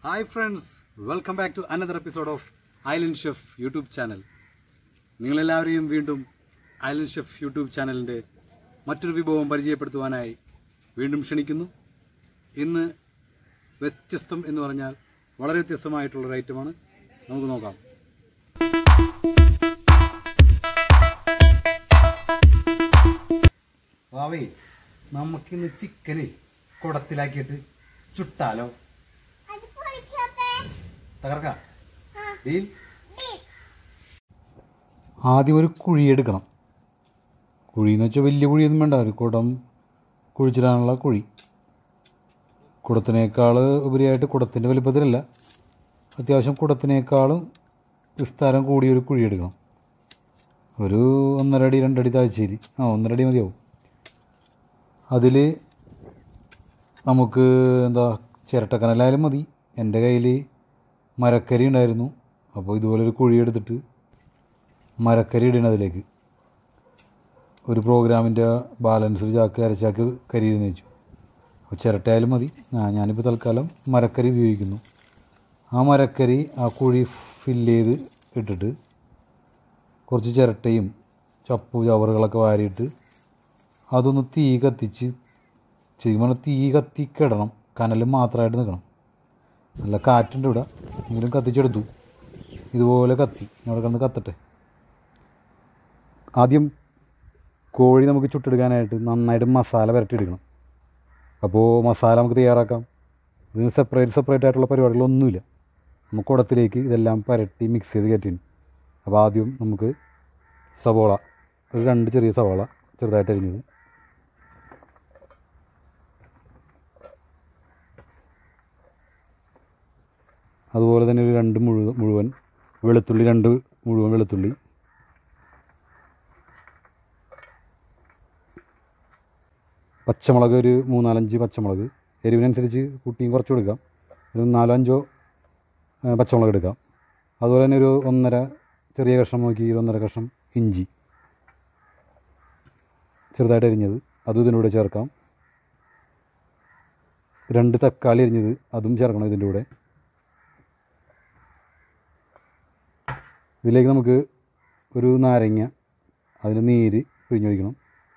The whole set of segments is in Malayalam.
hi friends welcome back to another episode of island chef YouTube channel നിങ്ങളെല്ലാവരെയും വീണ്ടും ഐലൻഡ് ഷെഫ് യൂട്യൂബ് ചാനലിൻ്റെ മറ്റൊരു വിഭവം പരിചയപ്പെടുത്തുവാനായി വീണ്ടും ക്ഷണിക്കുന്നു ഇന്ന് വ്യത്യസ്തം എന്ന് പറഞ്ഞാൽ വളരെ വ്യത്യസ്തമായിട്ടുള്ളൊരു ഐറ്റമാണ് നമുക്ക് നോക്കാം വാവേ നമുക്കിന്ന് ചിക്കന് കുടത്തിലാക്കിയിട്ട് ചുട്ടാലോ അത് പൊളിക്കപ്പേ തകർക്കാം ഡീൽ ഡി ആദ്യം ഒരു കുഴി എടുക്കണം കുഴി എന്ന് വെച്ചാൽ വലിയ കുഴിയൊന്നും വേണ്ട ഒരു കുടം കുഴിച്ചിടാനുള്ള കുഴി കുടത്തിനേക്കാൾ ഉപരിയായിട്ട് കുടത്തിൻ്റെ വലിപ്പത്തിലല്ല അത്യാവശ്യം കുടത്തിനേക്കാളും വിസ്താരം കൂടിയൊരു കുഴി എടുക്കണം ഒരു ഒന്നര അടി രണ്ടടി താഴ്ചയിൽ ആ ഒന്നര അടി മതിയാവും അതിൽ നമുക്ക് എന്താ ചിരട്ടക്കനലായാലും മതി എൻ്റെ കയ്യിൽ മരക്കരി ഉണ്ടായിരുന്നു അപ്പോൾ ഇതുപോലെ ഒരു കുഴി എടുത്തിട്ട് മരക്കരി ഇടണം അതിലേക്ക് ഒരു പ്രോഗ്രാമിൻ്റെ ബാലൻസ് ഒരു ചാക്ക് അരച്ചാക്ക് കരി ഇരുന്ന് വെച്ചു അപ്പോൾ ചിരട്ടയായാലും മതി ആ ഞാനിപ്പോൾ തൽക്കാലം മരക്കരി ഉപയോഗിക്കുന്നു ആ മരക്കരി ആ കുഴി ഫില്ല് ചെയ്ത് ഇട്ടിട്ട് കുറച്ച് ചിരട്ടയും ചപ്പു ചവറുകളൊക്കെ വാരിയിട്ട് അതൊന്ന് തീ കത്തിച്ച് ശരിക്കും പറഞ്ഞാൽ തീ കത്തിക്കിടണം കനൽ മാത്രമായിട്ട് നിൽക്കണം നല്ല കാറ്റുണ്ട് ഇവിടെ എങ്കിലും കത്തിച്ചെടുത്തു ഇതുപോലെ കത്തി ഇനി അവിടെ കിടന്ന് കത്തട്ടെ ആദ്യം കോഴി നമുക്ക് ചുട്ടെടുക്കാനായിട്ട് നന്നായിട്ട് മസാല പുരട്ടിയെടുക്കണം അപ്പോൾ മസാല നമുക്ക് തയ്യാറാക്കാം ഇതിന് സെപ്പറേറ്റ് സെപ്പറേറ്റ് ആയിട്ടുള്ള പരിപാടികളൊന്നുമില്ല നമുക്ക് കുടത്തിലേക്ക് ഇതെല്ലാം പുരട്ടി മിക്സ് ചെയ്ത് കയറ്റിന് അപ്പോൾ ആദ്യം നമുക്ക് സവോള ഒരു രണ്ട് ചെറിയ സവോള ചെറുതായിട്ട് അരിഞ്ഞത് അതുപോലെ തന്നെ ഒരു രണ്ട് മുഴുവൻ മുഴുവൻ വെളുത്തുള്ളി രണ്ട് മുഴുവൻ വെളുത്തുള്ളി പച്ചമുളക് ഒരു മൂന്നാലഞ്ച് പച്ചമുളക് എരിവിനനുസരിച്ച് കുട്ടിയും കുറച്ച് കൊടുക്കാം ഒരു നാലോ അഞ്ചോ ആ, പച്ചമുളക് എടുക്കാം അതുപോലെ തന്നെ ഒരു ഒന്നര ചെറിയ കഷ്ണം നോക്കി ഒരു ഒന്നര കഷ്ണം ഇഞ്ചി ചെറുതായിട്ട് അരിഞ്ഞത് അതും ഇതിൻ്റെ കൂടെ ചേർക്കാം രണ്ട് തക്കാളി അരിഞ്ഞത് അതും ചേർക്കണം ഇതിൻ്റെ കൂടെ ഇതിലേക്ക് നമുക്ക് ഒരു നാരങ്ങ അതിന് നീര് പിഴിഞ്ഞൊഴിക്കണം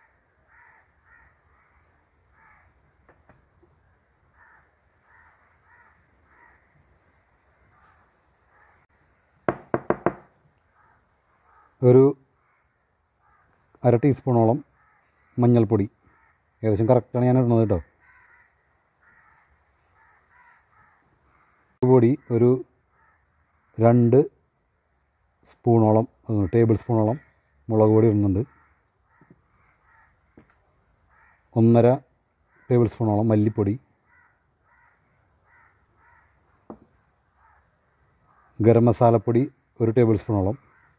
ഒരു അര ടീസ്പൂണോളം മഞ്ഞൾപ്പൊടി ഏകദേശം കറക്റ്റാണ് ഞാൻ ഇടുന്നത് കേട്ടോ പൊടി ഒരു രണ്ട് സ്പൂണോളം അത് ടേബിൾ സ്പൂണോളം മുളക് പൊടി ഇടുന്നുണ്ട് ഒന്നര ടേബിൾ സ്പൂണോളം മല്ലിപ്പൊടി ഗരം മസാലപ്പൊടി ഒരു ടേബിൾ സ്പൂണോളം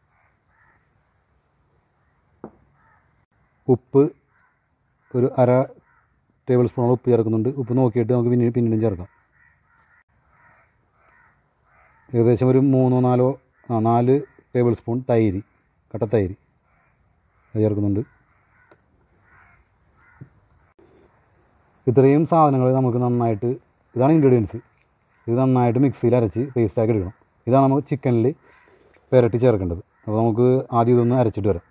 ഉപ്പ് ഒരു അര ടേബിൾ സ്പൂണോളം ഉപ്പ് ചേർക്കുന്നുണ്ട് ഉപ്പ് നോക്കിയിട്ട് നമുക്ക് പിന്നീട് പിന്നീടും ചേർക്കാം ഏകദേശം ഒരു മൂന്നോ നാലോ ആ നാല് ടേബിൾ സ്പൂൺ തൈര് കട്ടത്തൈര് അത് ചേർക്കുന്നുണ്ട് ഇത്രയും സാധനങ്ങൾ നമുക്ക് നന്നായിട്ട് ഇതാണ് ഇൻഗ്രീഡിയൻസ് ഇത് നന്നായിട്ട് മിക്സിയിൽ അരച്ച് പേസ്റ്റാക്കി എടുക്കണം ഇതാണ് നമുക്ക് ചിക്കനിൽ പുരട്ടി ചേർക്കേണ്ടത് അപ്പോൾ നമുക്ക് ആദ്യം ഇതൊന്ന് അരച്ചിട്ട് വരാം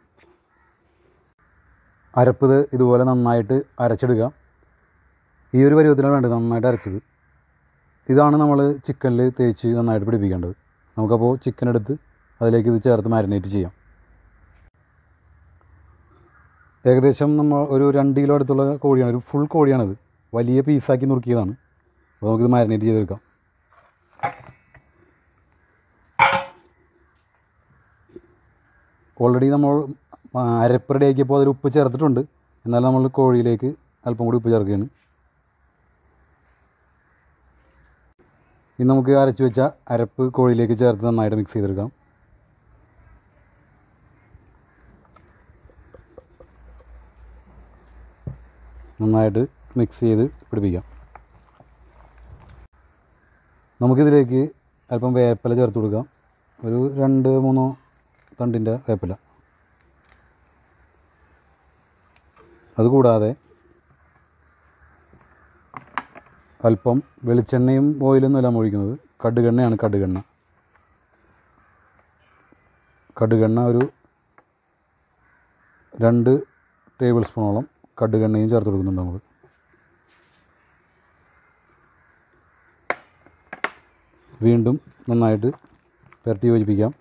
അരപ്പ് ഇത് ഇതുപോലെ നന്നായിട്ട് അരച്ചെടുക്കുക ഈ ഒരു പരുവത്തിലാണ് വേണ്ടത് നന്നായിട്ട് അരച്ചത് ഇതാണ് നമ്മൾ ചിക്കനിൽ തേച്ച് നന്നായിട്ട് പിടിപ്പിക്കേണ്ടത് നമുക്കപ്പോൾ ചിക്കൻ എടുത്ത് അതിലേക്ക് ഇത് ചേർത്ത് മാരിനേറ്റ് ചെയ്യാം ഏകദേശം നമ്മൾ ഒരു രണ്ട് കിലോ അടുത്തുള്ള കോഴിയാണ് ഒരു ഫുൾ കോഴിയാണിത് വലിയ പീസാക്കി നുറുക്കിയതാണ് അപ്പോൾ നമുക്കിത് മാരിനേറ്റ് ചെയ്തെടുക്കാം ഓൾറെഡി നമ്മൾ ആ, അരപ്പ് റെഡിയാക്കിയപ്പോൾ അതിൽ ഉപ്പ് ചേർത്തിട്ടുണ്ട് എന്നാൽ നമ്മൾ കോഴിയിലേക്ക് അല്പം കൂടി ഉപ്പ് ചേർക്കുകയാണ് ഇനി നമുക്ക് അരച്ച് വെച്ച അരപ്പ് കോഴിയിലേക്ക് ചേർത്ത് നന്നായിട്ട് മിക്സ് ചെയ്തെടുക്കാം നന്നായിട്ട് മിക്സ് ചെയ്ത് പിടിപ്പിക്കാം നമുക്കിതിലേക്ക് അല്പം വേപ്പില ചേർത്ത് കൊടുക്കാം ഒരു രണ്ട് മൂന്നോ തണ്ടിൻ്റെ വേപ്പില അതുകൂടാതെ അല്പം വെളിച്ചെണ്ണയും ഓയിലൊന്നും അല്ല ഒഴിക്കുന്നത് കടുകെണ്ണയാണ് കടുകെണ്ണ കടുകെണ്ണ ഒരു രണ്ട് ടേബിൾ സ്പൂണോളം കടുകെണ്ണയും ചേർത്ത് കൊടുക്കുന്നുണ്ട് നമ്മൾ വീണ്ടും നന്നായിട്ട് പുരട്ടി യോജിപ്പിക്കാം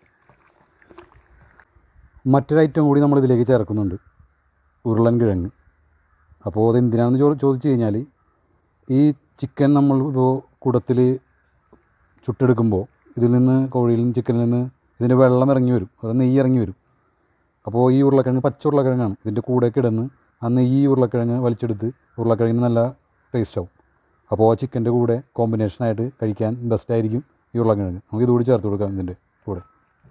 മറ്റൊരു ഐറ്റം കൂടി നമ്മൾ ഇതിലേക്ക് ചേർക്കുന്നുണ്ട് ഉരുളൻ കിഴങ്ങ് അപ്പോൾ അത് എന്തിനാണെന്ന് ചോ ചോദിച്ചു കഴിഞ്ഞാൽ ഈ ചിക്കൻ നമ്മൾ ഇപ്പോൾ കുടത്തിൽ ചുട്ടെടുക്കുമ്പോൾ ഇതിൽ നിന്ന് കോഴിയിൽ നിന്ന് ചിക്കനിൽ നിന്ന് ഇതിൻ്റെ വെള്ളം ഇറങ്ങി വരും അത് നെയ്യ് ഇറങ്ങി വരും അപ്പോൾ ഈ ഉരുളക്കിഴങ്ങ് പച്ച ഉരുളക്കിഴങ്ങാണ് ഇതിൻ്റെ കൂടെയൊക്കെ ഇടുന്ന് ആ നെയ്യ് ഉരുളക്കിഴങ്ങ് വലിച്ചെടുത്ത് ഉരുളക്കിഴങ്ങിന് നല്ല ടേസ്റ്റ് ആവും അപ്പോൾ ആ ചിക്കൻ്റെ കൂടെ കോമ്പിനേഷനായിട്ട് കഴിക്കാൻ ബെസ്റ്റ് ആയിരിക്കും ഈ ഉരുളക്കിഴങ്ങ് നമുക്ക് ഇതുകൂടി ചേർത്ത് കൊടുക്കാം ഇതിൻ്റെ കൂടെ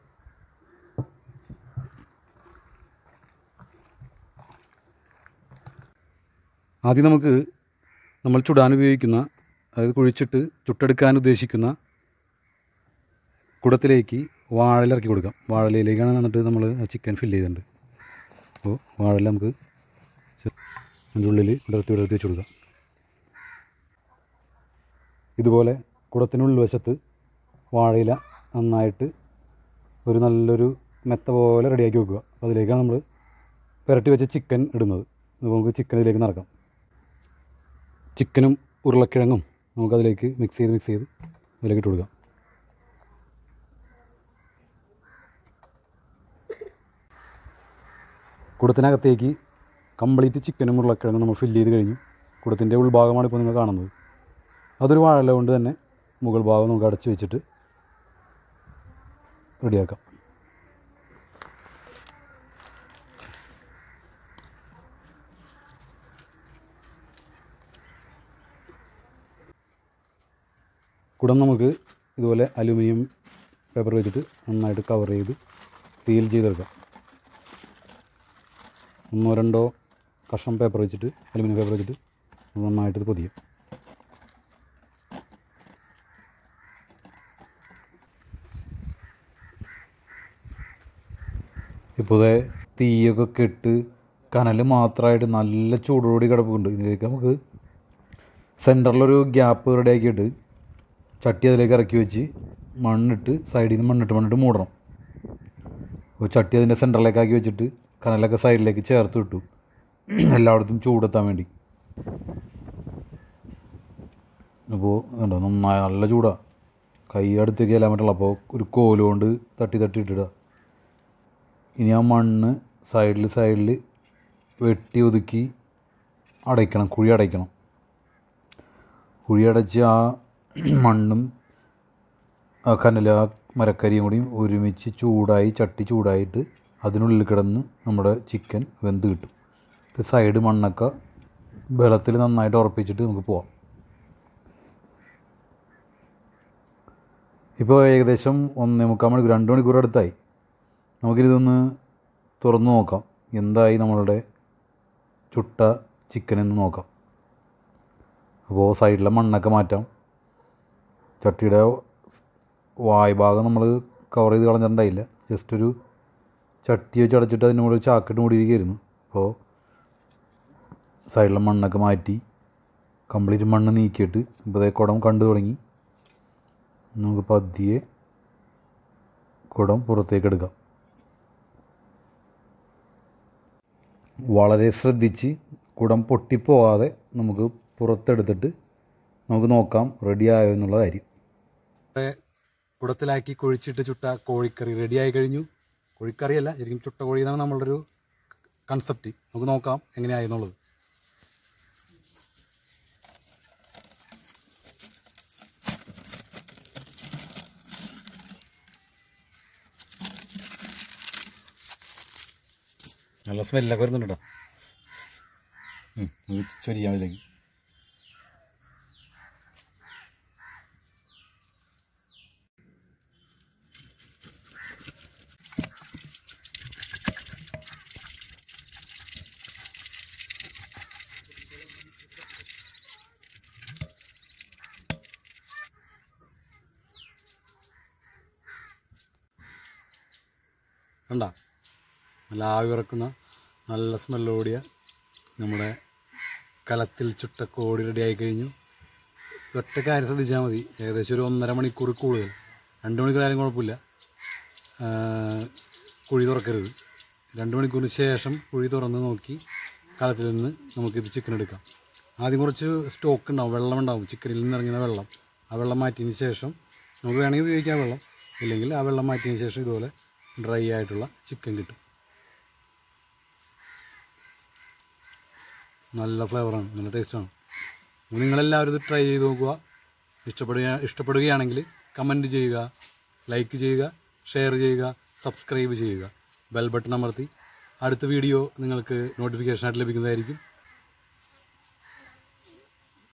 ആദ്യം നമുക്ക് നമ്മൾ ചുടാൻ ഉപയോഗിക്കുന്ന അതായത് കുഴിച്ചിട്ട് ചുട്ടെടുക്കാൻ ഉദ്ദേശിക്കുന്ന കുടത്തിലേക്ക് വാഴല ഇറക്കി കൊടുക്കാം വാഴലയിലേക്കാണ് എന്നിട്ട് നമ്മൾ ആ ചിക്കൻ ഫില്ല് ചെയ്തിട്ടുണ്ട് അപ്പോൾ വാഴല നമുക്ക് ചെ- അതിൻ്റെ ഉള്ളിൽ വിടർത്തി വിടർത്തി വെച്ച് കൊടുക്കാം ഇതുപോലെ കുടത്തിനുള്ളിൽ വശത്ത് വാഴയില നന്നായിട്ട് ഒരു നല്ലൊരു മെത്ത പോലെ റെഡിയാക്കി വെക്കുക അപ്പോൾ അതിലേക്കാണ് നമ്മൾ പുരട്ടി വെച്ച ചിക്കൻ ഇടുന്നത് അപ്പോൾ നമുക്ക് ചിക്കൻ ഇതിലേക്ക് നിറക്കാം ചിക്കനും ഉരുളക്കിഴങ്ങും നമുക്കതിലേക്ക് മിക്സ് ചെയ്ത് മിക്സ് ചെയ്ത് അതിലേക്ക് ഇട്ട് കൊടുക്കാം കുടത്തിനകത്തേക്ക് കംപ്ലീറ്റ് ചിക്കനും ഉരുളക്കിഴങ്ങും നമ്മൾ ഫില്ല് ചെയ്ത് കഴിഞ്ഞു കുടത്തിൻ്റെ ഉൾഭാഗമാണ് ഇപ്പോൾ നിങ്ങൾ കാണുന്നത് അതൊരു വാഴല കൊണ്ട് തന്നെ മുകൾ ഭാഗം നമുക്ക് അടച്ചു വെച്ചിട്ട് റെഡിയാക്കാം കുടം നമുക്ക് ഇതുപോലെ അലുമിനിയം പേപ്പർ വെച്ചിട്ട് നന്നായിട്ട് കവർ ചെയ്ത് സീൽ ചെയ്തെടുക്കാം ഒന്നോ രണ്ടോ കഷ്ണം പേപ്പർ വെച്ചിട്ട് അലുമിനിയം പേപ്പർ വെച്ചിട്ട് നന്നായിട്ട് ഇത് പൊതിയും ഇപ്പോൾ ദേ തീയൊക്കെ കെട്ട് കനൽ മാത്രമായിട്ട് നല്ല ചൂടോടി കിടപ്പുണ്ട് ഇതിലേക്ക് നമുക്ക് സെൻറ്ററിലൊരു ഗ്യാപ്പ് റെഡിയാക്കിയിട്ട് ചട്ടി അതിലേക്ക് ഇറക്കി വെച്ച് മണ്ണിട്ട് സൈഡിൽ നിന്ന് മണ്ണിട്ട് മണ്ണിട്ട് മൂടണം അപ്പോൾ ചട്ടി അതിൻ്റെ സെൻറ്ററിലേക്ക് ആക്കി വെച്ചിട്ട് കനലൊക്കെ സൈഡിലേക്ക് ചേർത്ത് വിട്ടു എല്ലായിടത്തും ചൂടെത്താൻ വേണ്ടി അപ്പോൾ കണ്ടോ നന്നായി നല്ല ചൂടാണ് കൈ അടുത്തേക്ക് ചെല്ലാൻ പറ്റില്ല അപ്പോൾ ഒരു കോല് കൊണ്ട് തട്ടി തട്ടി ഇട്ടിടുക ഇനി ആ മണ്ണ് സൈഡിൽ സൈഡിൽ വെട്ടി ഒതുക്കി അടയ്ക്കണം കുഴി അടയ്ക്കണം കുഴി അടച്ച് ആ മണ്ണും ആ കനല ആ മരക്കരിയും കൂടി ഒരുമിച്ച് ചൂടായി ചട്ടി ചൂടായിട്ട് അതിനുള്ളിൽ കിടന്ന് നമ്മുടെ ചിക്കൻ വെന്ത് കിട്ടും ഇത് സൈഡ് മണ്ണൊക്കെ ബലത്തിൽ നന്നായിട്ട് ഉറപ്പിച്ചിട്ട് നമുക്ക് പോവാം ഇപ്പോൾ ഏകദേശം ഒന്നേ മുക്കാൽ മണിക്കൂർ രണ്ട് മണിക്കൂർ അടുത്തായി നമുക്കിതൊന്ന് തുറന്നു നോക്കാം എന്തായി നമ്മളുടെ ചുട്ട ചിക്കൻ എന്ന് നോക്കാം അപ്പോൾ സൈഡിലെ മണ്ണൊക്കെ മാറ്റാം ചട്ടിയുടെ വായ് ഭാഗം നമ്മൾ കവർ ചെയ്ത് കളഞ്ഞിട്ടുണ്ടായില്ല ജസ്റ്റ് ഒരു ചട്ടി വെച്ച് അടച്ചിട്ട് അതിന് മുകളിൽ ചാക്കിട്ട് മൂടിയിരിക്കുകയായിരുന്നു അപ്പോൾ സൈഡിലെ മണ്ണൊക്കെ മാറ്റി കംപ്ലീറ്റ് മണ്ണ് നീക്കിയിട്ട് ഇപ്പോൾ അതേ കുടം കണ്ടു തുടങ്ങി നമുക്ക് പതിയെ കുടം പുറത്തേക്ക് എടുക്കാം വളരെ ശ്രദ്ധിച്ച് കുടം പൊട്ടിപ്പോകാതെ നമുക്ക് പുറത്തെടുത്തിട്ട് നമുക്ക് നോക്കാം റെഡിയായോ എന്നുള്ള കാര്യം കുടത്തിലാക്കി കുഴിച്ചിട്ട് ചുട്ട കോഴിക്കറി റെഡിയായി കഴിഞ്ഞു കോഴിക്കറിയല്ല ശരിക്കും ചുട്ട കോഴി എന്നാണ് നമ്മളുടെ ഒരു കൺസെപ്റ്റ് നമുക്ക് നോക്കാം എങ്ങനെയായെന്നുള്ളത് നല്ല സ്മെല്ലൊക്കെ വരുന്നുണ്ട് കേട്ടോ ഉം, നമുക്ക് ചൊരിയാം ഇതിലേക്ക് കണ്ട നല്ല ആവി ഇറക്കുന്ന നല്ല സ്മെല്ലോടിയ നമ്മുടെ കലത്തിൽ ചുട്ട കോടി റെഡിയായി കഴിഞ്ഞു ഒറ്റ കാര്യം ശ്രദ്ധിച്ചാൽ മതി ഏകദേശം ഒരു ഒന്നര മണിക്കൂർ കൂടുതൽ രണ്ട് മണിക്കൂറായാലും കുഴപ്പമില്ല ആ, കുഴി തുറക്കരുത് രണ്ട് മണിക്കൂറിന് ശേഷം കുഴി തുറന്ന് നോക്കി കളത്തിൽ നിന്ന് നമുക്കിത് ചിക്കൻ എടുക്കാം ആദ്യം കുറച്ച് സ്റ്റോക്ക് ഉണ്ടാവും വെള്ളം ഉണ്ടാവും ചിക്കനിൽ നിന്ന് ഇറങ്ങുന്ന വെള്ളം ആ വെള്ളം മാറ്റിയതിന് ശേഷം നമുക്ക് വേണമെങ്കിൽ ഉപയോഗിക്കാം വെള്ളം ഇല്ലെങ്കിൽ ആ വെള്ളം മാറ്റിയതിന് ശേഷം ഇതുപോലെ ഡ്രൈ ആയിട്ടുള്ള ചിക്കൻ കിട്ടും നല്ല ഫ്ലേവറാണ് നല്ല ടേസ്റ്റാണ് നിങ്ങളെല്ലാവരും ഇത് ട്രൈ ചെയ്ത് നോക്കുക ഇഷ്ടപ്പെടുക ഇഷ്ടപ്പെടുകയാണെങ്കിൽ കമൻറ്റ് ചെയ്യുക ലൈക്ക് ചെയ്യുക ഷെയർ ചെയ്യുക സബ്സ്ക്രൈബ് ചെയ്യുക ബെൽ ബട്ടൺ അമർത്തി അടുത്ത വീഡിയോ നിങ്ങൾക്ക് നോട്ടിഫിക്കേഷനായിട്ട് ലഭിക്കുന്നതായിരിക്കും